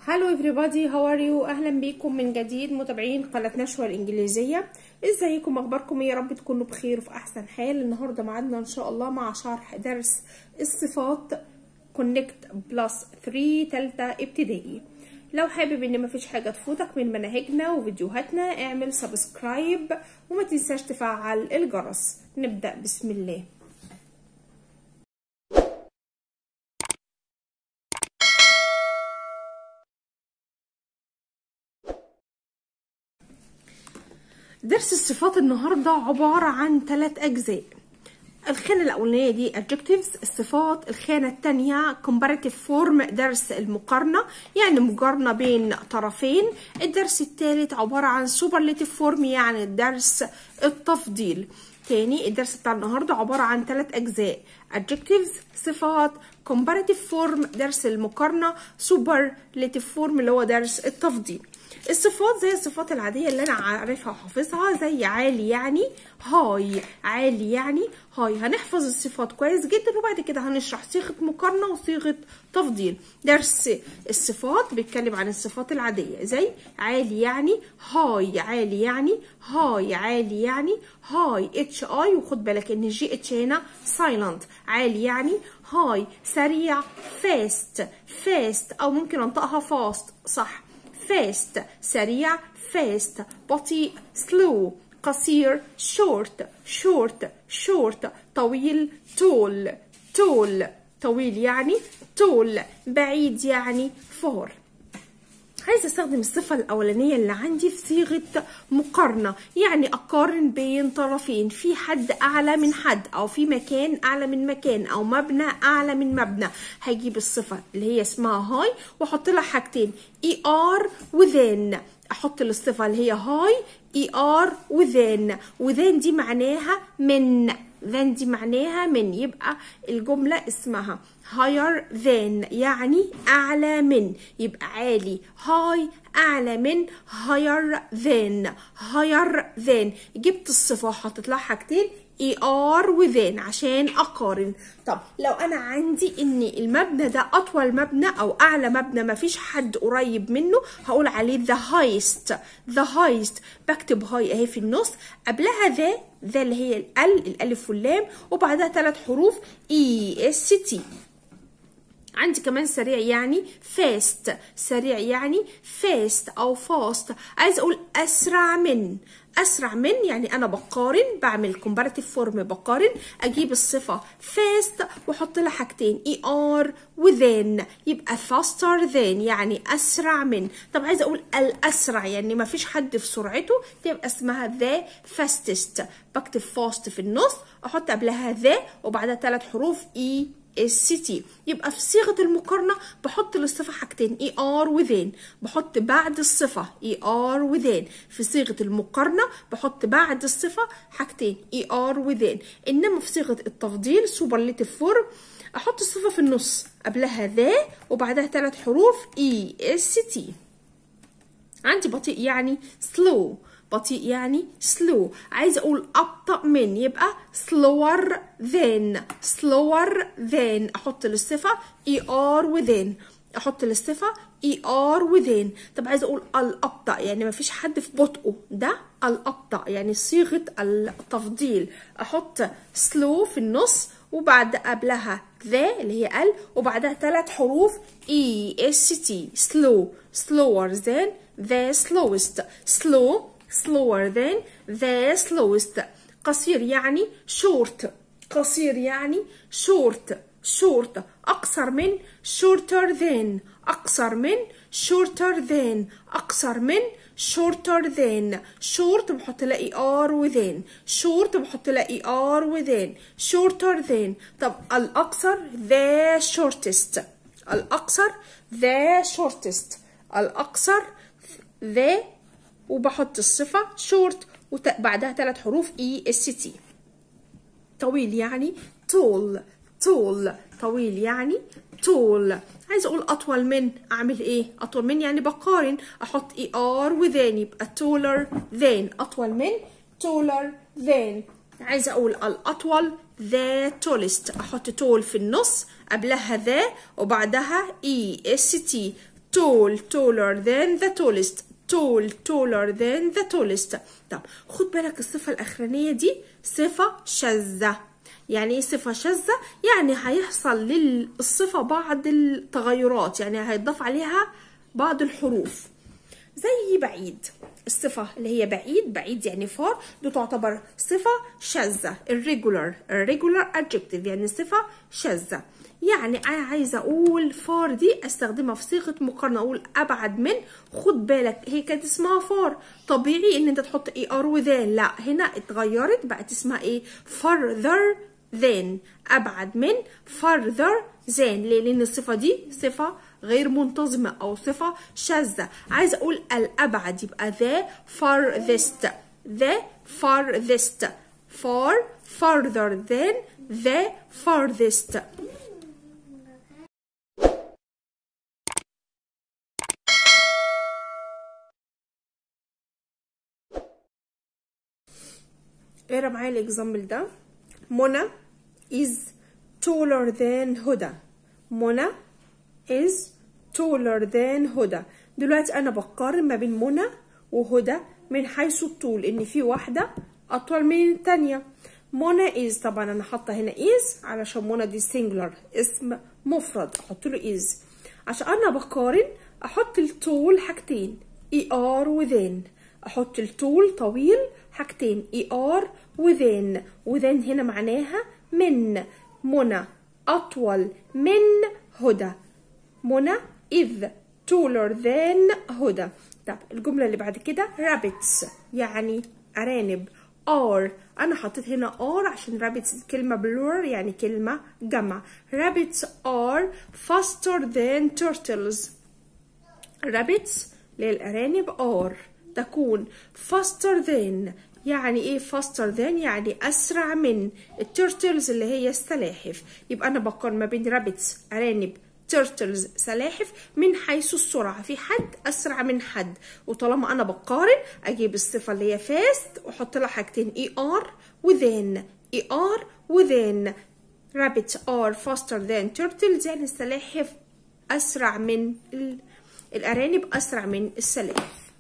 هالو everybody how are you اهلا بيكم من جديد متابعين قناه نشوى الانجليزيه ازيكم اخباركم يا رب تكونوا بخير وفي احسن حال النهارده معادنا ان شاء الله مع شرح درس الصفات كونكت بلس 3 تالتة ابتدائي لو حابب ان مفيش حاجه تفوتك من مناهجنا وفيديوهاتنا اعمل سبسكرايب وما تنساش تفعل الجرس نبدا بسم الله درس الصفات النهارده عبارة عن ثلاث أجزاء الخانة الأولانية دي adjectives الصفات الخانة الثانية comparative form درس المقارنة يعني مقارنة بين طرفين الدرس الثالث عبارة عن superlative form يعني درس التفضيل تاني الدرس بتاع النهارده عبارة عن ثلاث أجزاء adjectives صفات comparative form درس المقارنة superlative form اللي هو درس التفضيل الصفات زي الصفات العادية اللي أنا عارفها وحافظها زي عالي يعني هاي عالي يعني هاي هنحفظ الصفات كويس جدا وبعد كده هنشرح صيغة مقارنة وصيغة تفضيل درس الصفات بيتكلم عن الصفات العادية زي عالي يعني هاي عالي يعني هاي عالي يعني هاي اتش اي وخد بالك ان جي اتش هنا سايلنت عالي يعني هاي سريع فاست فاست او ممكن انطقها فاست صح fast سريع fast بطيء slow قصير short short short طويل tall tall طويل يعني tall بعيد يعني far عايزه استخدم الصفه الاولانيه اللي عندي في صيغه مقارنه يعني اقارن بين طرفين في حد اعلى من حد او في مكان اعلى من مكان او مبنى اعلى من مبنى هجيب الصفه اللي هي اسمها هاي واحط لها حاجتين اي ار وذين احط الصفه اللي هي هاي اي ار وذين وذين دي معناها من then دي معناها من يبقى الجملة اسمها higher than يعني أعلى من يبقى عالي high أعلى من higher than higher than جبت الصفة وحطيت لها حاجتين ER وذين عشان أقارن طب لو أنا عندي إن المبنى ده أطول مبنى أو أعلى مبنى مفيش حد قريب منه هقول عليه the highest the highest بكتب هاي أهي في النص قبلها ذا ذا اللي هي ال الألف واللام وبعدها ثلاث حروف E S T عندي كمان سريع يعني fast سريع يعني fast أو fast عايز أقول أسرع من أسرع من يعني أنا بقارن بعمل comparative form بقارن أجيب الصفة fast وأحط لها حاجتين er within يبقى faster than يعني أسرع من طب عايزة أقول الأسرع يعني ما فيش حد في سرعته تبقى اسمها the fastest بكتب fast في النص أحط قبلها the وبعدها ثلاث حروف e السيتي يبقى في صيغه المقارنه بحط للصفه حاجتين اي ار وذين بحط بعد الصفه اي ار وذين في صيغه المقارنه بحط بعد الصفه حاجتين اي ار وذين انما في صيغه التفضيل سوبرليتيف فورم احط الصفه في النص قبلها ذا وبعدها ثلاث حروف اي اس تي عندي بطيء يعني slow بطيء يعني slow عايزه اقول ابطا من يبقى slower than slower than احط للصفه er within احط للصفه er within طب عايزه اقول الابطا يعني ما فيش حد في بطئه ده الابطا يعني صيغه التفضيل احط slow في النص وبعد قبلها ذا اللي هي ال وبعدها ثلاث حروف e s t slow slower than the slowest slow slower than the slowest قصير يعني short قصير يعني short short أقصر من shorter than أقصر من shorter than أقصر من shorter than short بحط لها er within short بحط لها er within shorter than طب الأقصر the shortest الأقصر the shortest الأقصر the وبحط الصفة short وبعدها ثلاث حروف e s t طويل يعني tall tall طويل يعني tall عايز اقول اطول من اعمل ايه اطول من يعني بقارن احط اي ار وذين يبقى taller than اطول من taller than عايزه اقول الاطول the tallest احط tall في النص قبلها the وبعدها e s t tall taller than the tallest tall taller than the tallest طب خد بالك الصفة الأخرانية دي صفة شاذة يعني ايه صفة شاذة؟ يعني هيحصل للصفة بعض التغيرات يعني هيضاف عليها بعض الحروف زي بعيد الصفة اللي هي بعيد بعيد يعني فار دي تعتبر صفة شاذة irregular irregular adjective يعني صفة شاذة يعني انا عايزه اقول فار دي استخدمها في صيغه مقارنه اقول ابعد من خد بالك هي كانت اسمها فار طبيعي ان انت تحط اي ار وذان لا هنا اتغيرت بقت اسمها ايه further than ابعد من further than ليه لان الصفه دي صفه غير منتظمه او صفه شاذه عايزه اقول الابعد يبقى the farthest the farthest far farther than the farthest اقرا معايا الاكزامبل ده منى is taller than هدى منى is taller than هدى دلوقتي انا بقارن ما بين منى وهدى من حيث الطول ان في واحده اطول من الثانيه منى is طبعا انا حاطه هنا is علشان منى دي singular اسم مفرد احط له is عشان انا بقارن احط الطول حاجتين er وذين احط الطول طويل حاجتين er وذين وذين هنا معناها من منى اطول من هدى منى is taller than هدى طب الجمله اللي بعد كده rabbits يعني ارانب are انا حطيت هنا are عشان rabbits كلمه plural يعني كلمه جمع rabbits are faster than turtles rabbits للارانب are تكون faster than يعني ايه faster than يعني اسرع من التيرتلز اللي هي السلاحف يبقى انا بقارن ما بين رابتس ارانب تيرتلز سلاحف من حيث السرعه في حد اسرع من حد وطالما انا بقارن اجيب الصفه اللي هي fast واحط لها حاجتين اي ار وذين اي ار وذين rabbits are faster than turtles يعني السلاحف اسرع من الارانب اسرع من السلاحف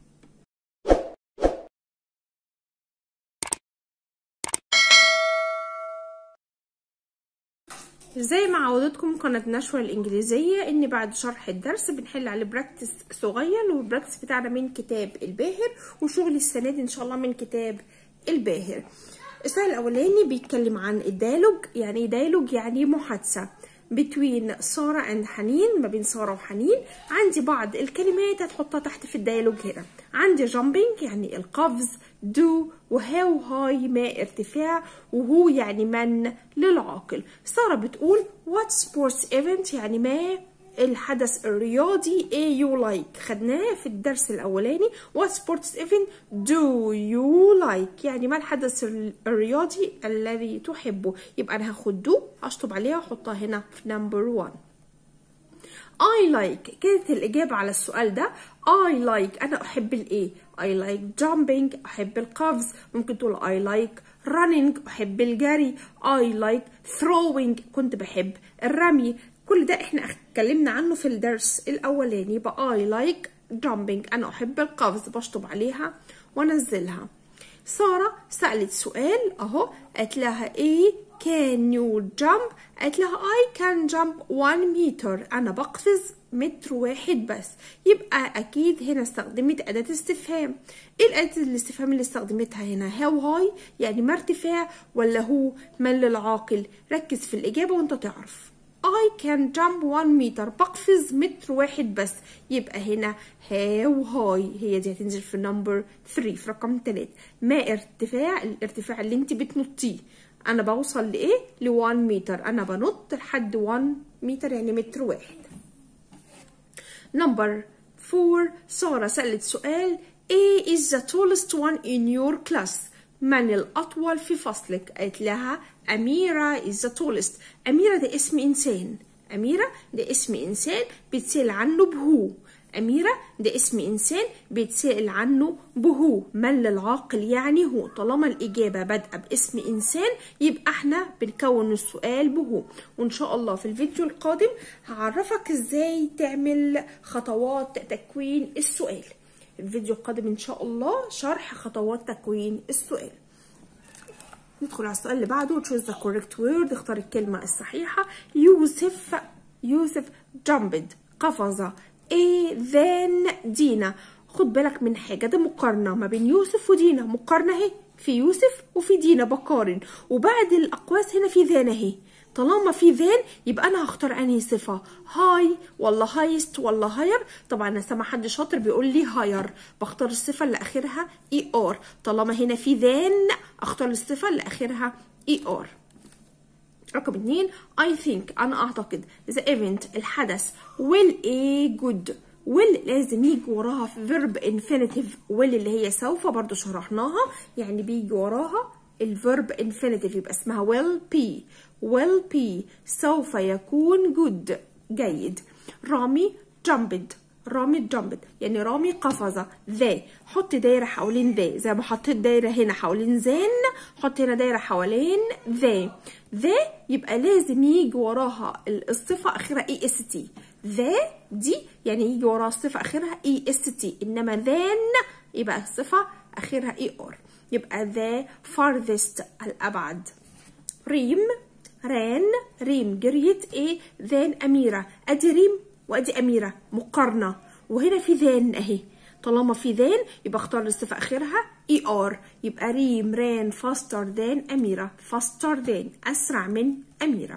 زي ما عودتكم قناة نشوة الإنجليزية إن بعد شرح الدرس بنحل عليه براكتس صغير والبراكتس بتاعنا من كتاب الباهر وشغل السنة دي إن شاء الله من كتاب الباهر السؤال الأولاني بيتكلم عن الديالوج يعني إيه ديالوج يعني محادثة between سارة and حنين ما بين سارة وحنين عندي بعض الكلمات هتحطها تحت في الديالوج هنا عندي jumping يعني القفز do وهاو هاي ما ارتفاع وهو يعني من للعاقل سارة بتقول what sports event يعني ما الحدث الرياضي ايه you like خدناه في الدرس الاولاني what sports event do you like يعني ما الحدث الرياضي الذي تحبه يبقى انا هاخد do اشطب عليها واحطها هنا في number one I like كانت الإجابة على السؤال ده I like أنا أحب الإيه I like jumping أحب القفز ممكن تقول I like running أحب الجري I like throwing كنت بحب الرمي كل ده احنا اتكلمنا عنه في الدرس الاولاني يبقى I like jumping انا احب القفز بشطب عليها وانزلها سارة سألت سؤال اهو قالت لها ايه can you jump قالت لها I can jump one meter انا بقفز متر واحد بس يبقى اكيد هنا استخدمت اداة استفهام ايه الاداة الاستفهام اللي استخدمتها هنا هاو هاي يعني ما ارتفاع ولا هو من للعاقل ركز في الاجابة وانت تعرف I can jump one meter بقفز متر واحد بس يبقى هنا هاو هاي هي دي هتنزل في نمبر 3 في رقم 3 ما ارتفاع الارتفاع اللي انت بتنطيه انا بوصل لايه ل 1 متر انا بنط لحد 1 متر يعني متر واحد نمبر 4 سارة سألت سؤال A is the tallest one in your class من الأطول في فصلك قالت لها أميرة is the tallest أميرة ده اسم إنسان أميرة ده اسم إنسان بتسأل عنه بهو أميرة ده اسم إنسان بيتسأل عنه بهو من للعاقل يعني هو طالما الإجابة بادئة باسم إنسان يبقى احنا بنكون السؤال بهو وإن شاء الله في الفيديو القادم هعرفك إزاي تعمل خطوات تكوين السؤال الفيديو القادم إن شاء الله شرح خطوات تكوين السؤال ندخل على السؤال اللي بعده choose the correct word اختار الكلمة الصحيحة يوسف يوسف jumped قفز ايه ذان دينا خد بالك من حاجة ده مقارنة ما بين يوسف ودينا مقارنة اهي في يوسف وفي دينا بقارن وبعد الأقواس هنا في ذان اهي طالما في ذان يبقى انا هختار انهي صفه هاي ولا هايست ولا هاير طبعا انا سامع حد شاطر بيقول لي هاير بختار الصفه اللي اخرها اي ار طالما هنا في ذان اختار الصفه اللي اخرها اي ار رقم اتنين I think أنا أعتقد the event الحدث will a good will لازم يجي وراها verb infinitive will اللي هي سوف برضو شرحناها يعني بيجي وراها الفيرب infinitive يبقى اسمها will be will be سوف يكون good جيد رامي jumped رامي jumped يعني رامي قفز ذا حط دايرة حوالين ذا زي ما حطيت دايرة هنا حوالين زين حط هنا دايرة حوالين ذا ذا يبقى لازم يجي وراها الصفة آخرها اي اس تي ذا دي يعني يجي وراها الصفة آخرها اي اس تي إنما ذان يبقى الصفة آخرها اي ار يبقى ذا farthest الأبعد ريم ران ريم جريت ايه ذان أميرة أدي ريم وأدي أميرة مقارنة وهنا في ذان أهي طالما في ذان يبقى اختار الصفة آخرها اي ار يبقى ريم ران faster than أميرة faster than أسرع من أميرة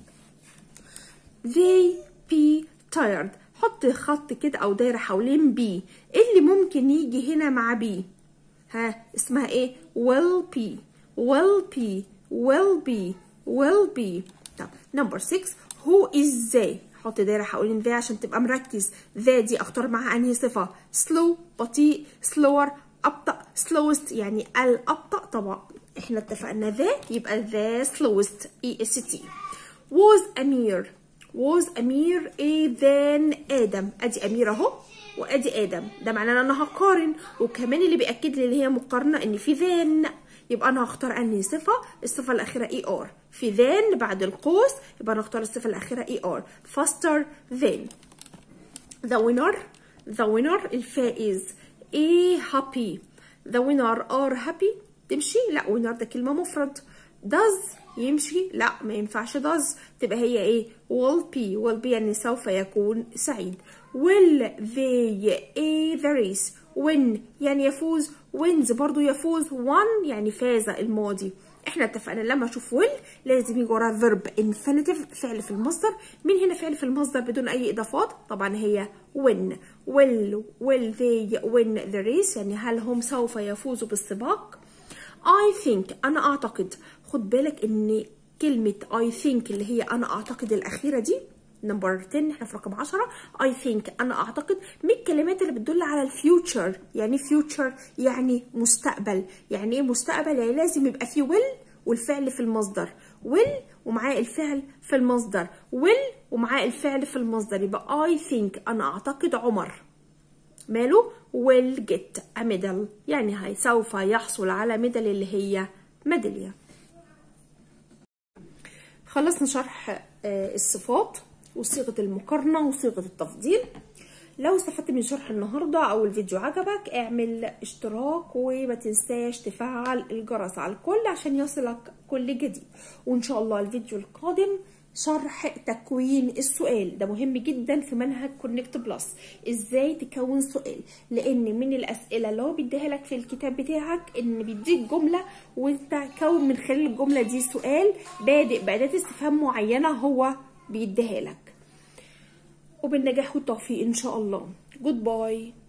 they be tired حط خط كده أو دايرة حوالين بي ايه اللي ممكن يجي هنا مع بي ها اسمها ايه will be will be will be will be طب نمبر 6 who is they حط دايره حوالين ذا عشان تبقى مركز ذا دي اختار معاها انهي صفه slow بطيء slower ابطا slowest يعني الابطا طبعا احنا اتفقنا ذا يبقى ذا slowest اي اس تي was امير was امير ايه than ادم ادي امير اهو وادي ادم ده معناه ان انا هقارن وكمان اللي بياكد لي اللي هي مقارنه ان في ذان يبقى انا هختار انهي صفه الصفه الاخيره اي ار في ذان بعد القوس يبقى انا هختار الصفه الاخيره اي ار faster than the winner the winner الفائز ايه happy the winner are happy تمشي لا winner ده كلمه مفرد does يمشي لا ما ينفعش does تبقى هي ايه will be will be يعني سوف يكون سعيد will they a the race win يعني يفوز wins برضو يفوز won يعني فاز الماضي احنا اتفقنا لما اشوف will لازم يجي وراها verb infinitive فعل في المصدر مين هنا فعل في المصدر بدون اي اضافات طبعا هي win will will they win the race يعني هل هم سوف يفوزوا بالسباق I think انا اعتقد خد بالك ان كلمة I think اللي هي انا اعتقد الاخيرة دي نمبر 10 احنا في رقم 10 I think انا اعتقد من الكلمات اللي بتدل على الفيوتشر يعني فيوتشر يعني مستقبل يعني ايه مستقبل يعني لازم يبقى في will والفعل في المصدر will ومعاه الفعل في المصدر will ومعاه الفعل في المصدر يبقى I think انا اعتقد عمر ماله will get a medal يعني هاي سوف يحصل على ميدال اللي هي ميدالية خلصنا شرح الصفات وصيغة المقارنة وصيغة التفضيل لو استفدت من شرح النهاردة أو الفيديو عجبك اعمل اشتراك وما تنساش تفعل الجرس على الكل عشان يصلك كل جديد وإن شاء الله الفيديو القادم شرح تكوين السؤال ده مهم جدا في منهج كونكت بلس ازاي تكون سؤال لان من الاسئله اللي هو بيديها لك في الكتاب بتاعك ان بيديك جمله وانت كون من خلال الجمله دي سؤال بادئ باداه استفهام معينه هو بيديها لك وبالنجاح والتوفيق ان شاء الله جود باي